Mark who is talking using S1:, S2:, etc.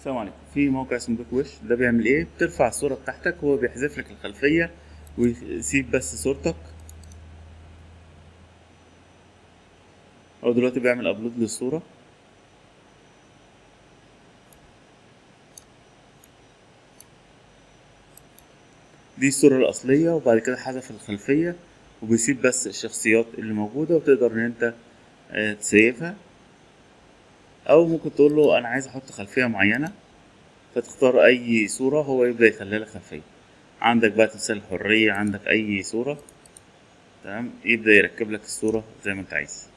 S1: السلام عليكم في موقع اسمه بيك وش ده بيعمل ايه بترفع الصورة بتاعتك هو بيحذف لك الخلفية ويسيب بس صورتك هو دلوقتي بيعمل ابلود للصورة دي الصورة الأصلية وبعد كده حذف الخلفية وبيسيب بس الشخصيات اللي موجودة وتقدر إن أنت آه، تسيفها أو ممكن تقول له أنا عايز أحط خلفية معينة فتختار أي صورة هو يبدأ يخليها لك خلفية عندك بقى تمثال الحرية عندك أي صورة تمام يبدأ يركب لك الصورة زي ما أنت عايز